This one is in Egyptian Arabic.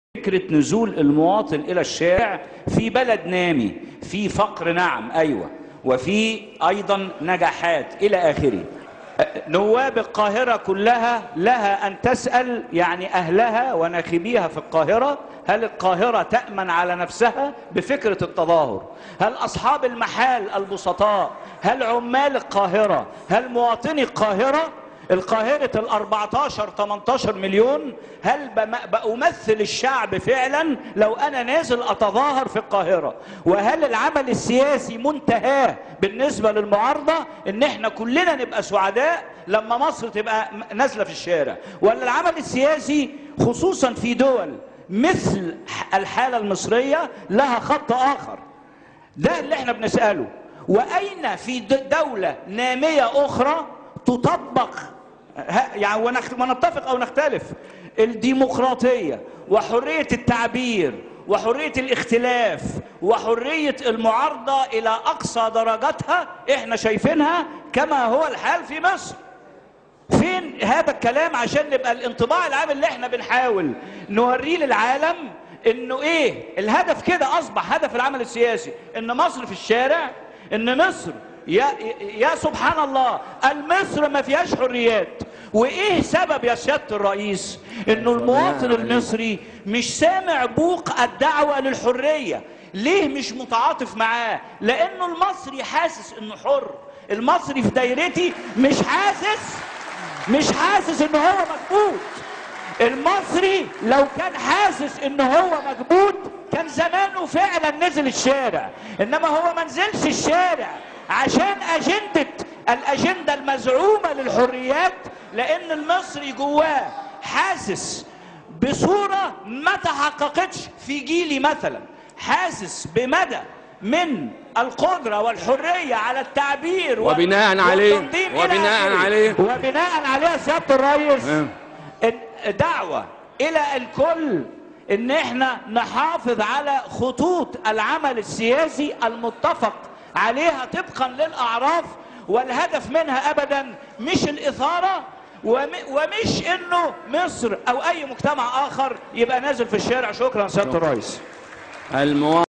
فكرة نزول المواطن إلى الشارع في بلد نامي في فقر نعم أيوة وفي أيضا نجاحات إلى آخره نواب القاهرة كلها لها أن تسأل يعني أهلها وناخبيها في القاهرة هل القاهرة تأمن على نفسها بفكرة التظاهر هل أصحاب المحال البسطاء هل عمال القاهرة هل مواطني القاهرة القاهرة ال 14 18 مليون هل بم- بأمثل الشعب فعلا لو أنا نازل أتظاهر في القاهرة وهل العمل السياسي منتهاه بالنسبة للمعارضة إن إحنا كلنا نبقى سعداء لما مصر تبقى م- نازلة في الشارع ولا العمل السياسي خصوصا في دول مثل ح- الحالة المصرية لها خط آخر ده اللي احنا بنسأله وأين في د- دولة نامية أخرى تطبق ه- يعني ونخ- ونتفق أو نختلف الديمقراطية وحرية التعبير وحرية الاختلاف وحرية المعارضة إلى أقصى درجاتها احنا شايفينها كما هو الحال في مصر فين هذا الكلام عشان نبقى الانطباع العام اللي احنا بنحاول نوريه للعالم انه ايه الهدف كده اصبح هدف العمل السياسي ان مصر في الشارع ان مصر يا يا سبحان الله المصر ما فيهاش حريات وايه سبب يا سياده الرئيس انه المواطن المصري مش سامع بوق الدعوه للحريه ليه مش متعاطف معاه لانه المصري حاسس انه حر المصري في دايرتي مش حاسس مش حاسس ان هو مكبوت المصري لو كان حاسس ان هو مكبوت كان زمانه فعلا نزل الشارع انما هو ما نزلش الشارع عشان اجندة الاجندة المزعومة للحريات لان المصري جواه حاسس بصورة ما تحققتش في جيلي مثلا حاسس بمدى من القدرة والحرية على التعبير وال- وبناء عليه- والتنظيم إلى وبناء آخره. عليه- وبناء عليها سيادة الرئيس نعم. إن- دعوة إلى الكل إن إحنا نحافظ على خطوط العمل السياسي المتفق عليها طبقا للأعراف والهدف منها أبدا مش الإثارة وم- ومش إنه مصر أو أي مجتمع آخر يبقى نازل في الشارع شكرا سيادة الرئيس المواطن